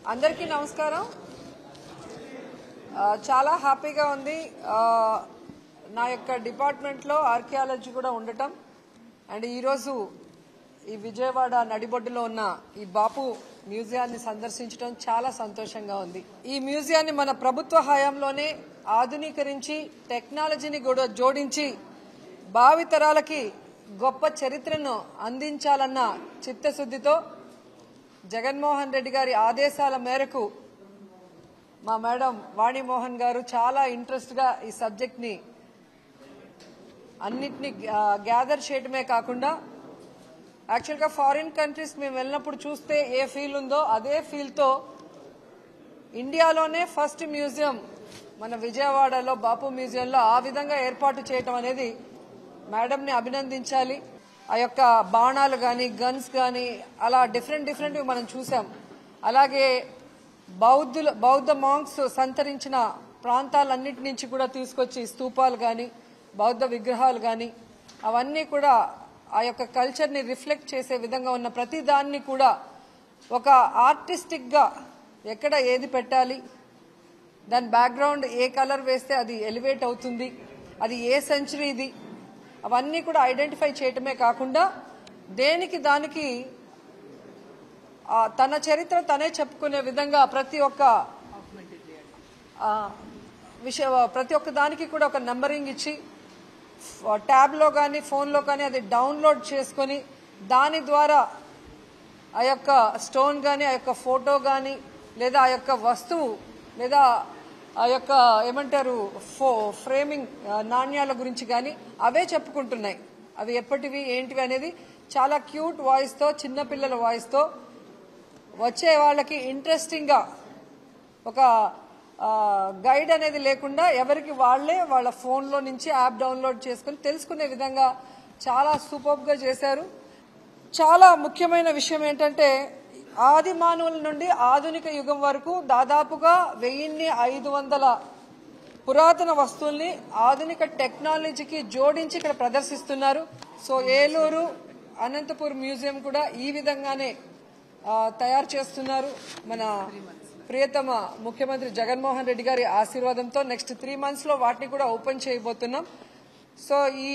అందరికీ నమస్కారం ఆ, చాలా హ్యాపీగా ఉంది ఆ, నా యొక్క డిపార్ట్మెంట్లో ఆర్కియాలజీ కూడా ఉండటం అండ్ ఈరోజు ఈ విజయవాడ నడిబొడ్డులో ఉన్న ఈ బాపు మ్యూజియాన్ని సందర్శించడం చాలా సంతోషంగా ఉంది ఈ మ్యూజియాన్ని మన ప్రభుత్వ హయాంలోనే ఆధునీకరించి టెక్నాలజీని కూడా జోడించి భావితరాలకి గొప్ప చరిత్రను అందించాలన్న చిత్తశుద్ధితో జగన్మోహన్ రెడ్డి గారి ఆదేశాల మేరకు మా మేడం వాణిమోహన్ గారు చాలా ఇంట్రెస్ట్ గా ఈ సబ్జెక్ట్ ని అన్నిటిని గ్యాదర్ చేయడమే కాకుండా యాక్చువల్ గా ఫారిన్ కంట్రీస్ మేము వెళ్ళినప్పుడు చూస్తే ఏ ఫీల్ ఉందో అదే ఫీల్ తో ఇండియాలోనే ఫస్ట్ మ్యూజియం మన విజయవాడలో బాపు మ్యూజియంలో ఆ విధంగా ఏర్పాటు చేయటం అనేది మేడంని అభినందించాలి ఆ యొక్క బాణాలు కానీ గన్స్ కానీ అలా డిఫరెంట్ డిఫరెంట్ మనం చూసాం అలాగే బౌద్ధుల బౌద్ధ మాంగ్స్ సంతరించిన ప్రాంతాలన్నిటి నుంచి కూడా తీసుకొచ్చి స్తూపాలు కానీ బౌద్ధ విగ్రహాలు కానీ అవన్నీ కూడా ఆ యొక్క కల్చర్ని రిఫ్లెక్ట్ చేసే విధంగా ఉన్న ప్రతి దాన్ని కూడా ఒక ఆర్టిస్టిక్గా ఎక్కడ ఏది పెట్టాలి దాని బ్యాక్గ్రౌండ్ ఏ కలర్ వేస్తే అది ఎలివేట్ అవుతుంది అది ఏ సెంచరీది అవన్నీ కూడా ఐడెంటిఫై చేయటమే కాకుండా దేనికి దానికి ఆ, తన చరిత్ర తనే చెప్పుకునే విధంగా ప్రతి ఒక్క ఆ, విషయ ప్రతి ఒక్క దానికి కూడా ఒక నంబరింగ్ ఇచ్చి ట్యాబ్లో కానీ ఫోన్లో కానీ అది డౌన్లోడ్ చేసుకొని దాని ద్వారా ఆ యొక్క స్టోన్ కానీ ఆ యొక్క ఫోటో కానీ లేదా ఆ యొక్క వస్తువు లేదా ఆ యొక్క ఏమంటారు ఫో ఫ్రేమింగ్ ఆ, నాణ్యాల గురించి కానీ అవే చెప్పుకుంటున్నాయి అవి ఎప్పటివి ఏంటివి అనేది చాలా క్యూట్ వాయిస్తో చిన్నపిల్లల వాయిస్తో వచ్చే వాళ్ళకి ఇంట్రెస్టింగ్గా ఒక ఆ, గైడ్ అనేది లేకుండా ఎవరికి వాళ్ళే వాళ్ళ ఫోన్లో నుంచి యాప్ డౌన్లోడ్ చేసుకుని తెలుసుకునే విధంగా చాలా సూపర్గా చేశారు చాలా ముఖ్యమైన విషయం ఏంటంటే ఆది మానవుల నుండి ఆధునిక యుగం వరకు దాదాపుగా వెయ్యిన్ని ఐదు వందల పురాతన వస్తువుల్ని ఆధునిక టెక్నాలజీకి జోడించి ఇక్కడ ప్రదర్శిస్తున్నారు సో ఏలూరు అనంతపూర్ మ్యూజియం కూడా ఈ విధంగానే ఆ, తయారు చేస్తున్నారు మన ప్రియతమ ముఖ్యమంత్రి జగన్మోహన్ రెడ్డి గారి ఆశీర్వాదంతో నెక్స్ట్ త్రీ మంత్స్ లో వాటిని కూడా ఓపెన్ చేయబోతున్నాం సో ఈ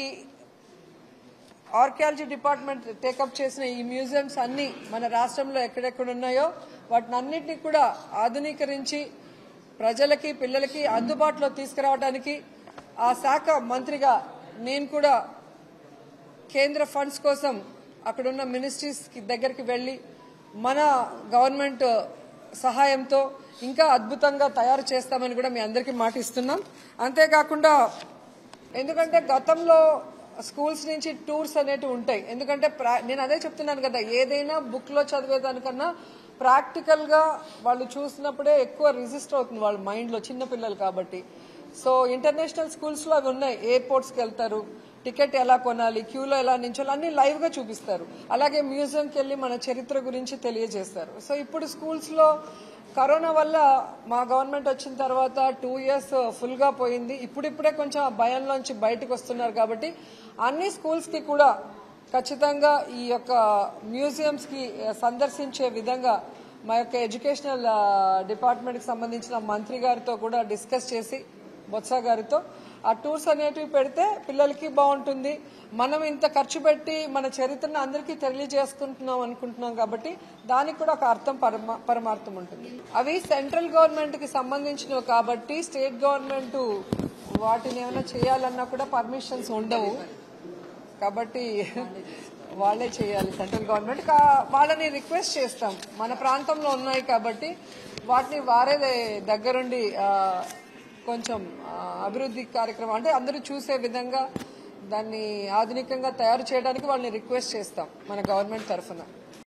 ఆర్కియాలజీ డిపార్ట్మెంట్ టేకప్ చేసిన ఈ మ్యూజియంస్ అన్ని మన రాష్ట్రంలో ఎక్కడెక్కడ ఉన్నాయో వాటిని అన్నింటినీ కూడా ఆధునీకరించి ప్రజలకి పిల్లలకి అందుబాటులో తీసుకురావడానికి ఆ శాఖ మంత్రిగా నేను కూడా కేంద్ర ఫండ్స్ కోసం అక్కడున్న మినిస్ట్రీస్ దగ్గరికి వెళ్ళి మన గవర్నమెంట్ సహాయంతో ఇంకా అద్భుతంగా తయారు చేస్తామని కూడా మీ అందరికీ మాట ఇస్తున్నాం అంతేకాకుండా ఎందుకంటే గతంలో స్కూల్స్ నుంచి టూర్స్ అనేటివి ఉంటాయి ఎందుకంటే ప్రా- నేను అదే చెప్తున్నాను కదా ఏదైనా బుక్ లో చదివేదానికన్నా ప్రాక్టికల్ గా వాళ్ళు చూసినప్పుడే ఎక్కువ రిజిస్టర్ అవుతుంది వాళ్ళ మైండ్ లో చిన్న పిల్లలు కాబట్టి సో ఇంటర్నేషనల్ స్కూల్స్ లో అవి ఉన్నాయి ఎయిర్పోర్ట్స్కి వెళ్తారు టికెట్ ఎలా కొనాలి క్యూలో ఎలా నించోవాలి అన్ని లైవ్ గా చూపిస్తారు అలాగే మ్యూజియంకి వెళ్ళి మన చరిత్ర గురించి తెలియజేస్తారు సో ఇప్పుడు స్కూల్స్ లో కరోనా వల్ల మా గవర్నమెంట్ వచ్చిన తర్వాత టూ ఇయర్స్ ఫుల్ గా పోయింది ఇప్పుడిప్పుడే కొంచెం ఆ భయంలోంచి బయటకు వస్తున్నారు కాబట్టి అన్ని స్కూల్స్ కి కూడా ఖచ్చితంగా ఈ యొక్క మ్యూజియంస్ కి సందర్శించే విధంగా మా యొక్క ఎడ్యుకేషనల్ డిపార్ట్మెంట్ కి సంబంధించిన మంత్రి గారితో కూడా డిస్కస్ చేసి బొత్స గారితో ఆ టూర్స్ అనేటివి పెడితే పిల్లలకి బాగుంటుంది మనం ఇంత ఖర్చు పెట్టి మన చరిత్రను అందరికీ తెలియజేసుకుంటున్నాం అనుకుంటున్నాం కాబట్టి దానికి కూడా ఒక అర్థం పరమ పరమార్థం ఉంటుంది అవి సెంట్రల్ గవర్నమెంట్ కి సంబంధించినవి కాబట్టి స్టేట్ గవర్నమెంట్ వాటిని ఏమైనా చేయాలన్నా కూడా పర్మిషన్స్ ఉండవు కాబట్టి వాళ్ళే చేయాలి సెంట్రల్ గవర్నమెంట్ కా- వాళ్ళని రిక్వెస్ట్ చేస్తాం మన ప్రాంతంలో ఉన్నాయి కాబట్టి వాటిని వారే దగ్గరుండి ఆ, కొంచెం ఆ, అభివృద్ధి కార్యక్రమం అంటే అందరూ చూసే విధంగా దాన్ని ఆధునికంగా తయారు చేయడానికి వాళ్ళని రిక్వెస్ట్ చేస్తాం మన గవర్నమెంట్ తరఫున